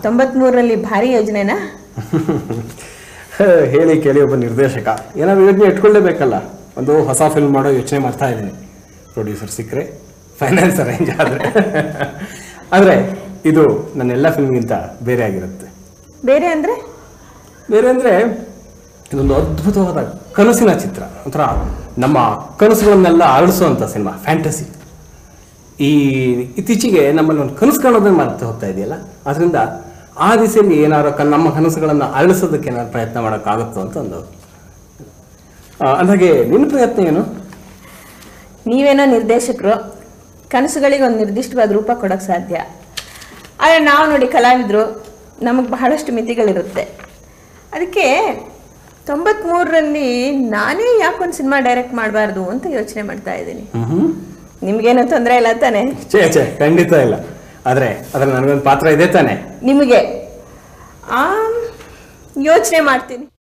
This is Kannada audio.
ತೊಂಬತ್ಮೂರರಲ್ಲಿ ಭಾರಿ ಯೋಜನೆನಾ ಹೇಳಿ ಕೇಳಿ ಒಬ್ಬ ನಿರ್ದೇಶಕ ಏನಾದ್ರು ಯೋಚನೆ ಇಟ್ಕೊಳ್ಳೇಬೇಕಲ್ಲ ಒಂದು ಹೊಸ ಫಿಲ್ಮ್ ಮಾಡೋ ಯೋಚನೆ ಮಾಡ್ತಾ ಇದ್ದೀನಿ ಪ್ರೊಡ್ಯೂಸರ್ ಸಿಕ್ಕರೆ ಫೈನಾನ್ಸ್ ಅರೇಂಜ್ ಆದರೆ ಆದರೆ ಇದು ನನ್ನೆಲ್ಲ ಫಿಲ್ಮ್ಗಿಂತ ಬೇರೆ ಆಗಿರುತ್ತೆ ಬೇರೆ ಅಂದ್ರೆ ಬೇರೆ ಅಂದರೆ ಇದೊಂದು ಅದ್ಭುತವಾದ ಕನಸಿನ ಚಿತ್ರ ಒಂಥರ ನಮ್ಮ ಕನಸುಗಳನ್ನೆಲ್ಲ ಅರಳಿಸುವಂಥ ಸಿನಿಮಾ ಫ್ಯಾಂಟಸಿ ಈ ಇತ್ತೀಚೆಗೆ ನಮ್ಮಲ್ಲಿ ಒಂದು ಕನಸು ಕಾಣೋದನ್ನ ಮಾಡ್ತಾ ಹೋಗ್ತಾ ಇದೆಯಲ್ಲ ಅದರಿಂದ ಆ ದಿಸೆಯಲ್ಲಿ ಏನಾದ್ರು ಕ ನಮ್ಮ ಕನಸುಗಳನ್ನು ಅರಳಿಸೋದಕ್ಕೆ ಏನಾದ್ರು ಪ್ರಯತ್ನ ಮಾಡೋಕ್ಕಾಗುತ್ತೋ ಅಂತ ಒಂದು ಆ, ಅಂದಾಗೆ ನಿನ್ನ ಪ್ರಯತ್ನ ಏನು ನೀವೇನೋ ನಿರ್ದೇಶಕರು ಕನಸುಗಳಿಗೆ ಒಂದು ನಿರ್ದಿಷ್ಟವಾದ ರೂಪ ಕೊಡೋಕ್ಕೆ ಸಾಧ್ಯ ಆದರೆ ನಾವು ನೋಡಿ ಕಲಾವಿದರು ನಮಗೆ ಬಹಳಷ್ಟು ಮಿತಿಗಳಿರುತ್ತೆ ಅದಕ್ಕೆ ತೊಂಬತ್ಮೂರರಲ್ಲಿ ನಾನೇ ಯಾಕೊಂದು ಸಿನಿಮಾ ಡೈರೆಕ್ಟ್ ಮಾಡಬಾರ್ದು ಅಂತ ಯೋಚನೆ ಮಾಡ್ತಾ ಇದ್ದೀನಿ ಹ್ಮ್ ನಿಮಗೇನು ತೊಂದರೆ ಇಲ್ಲ ತಾನೆ ಛೇ ಛೇ ಖಂಡಿತ ಇಲ್ಲ ಆದರೆ ಅದ್ರಲ್ಲಿ ನನಗೊಂದು ಪಾತ್ರ ಇದೆ ತಾನೆ ನಿಮಗೆ ಯೋಚನೆ ಮಾಡ್ತೀನಿ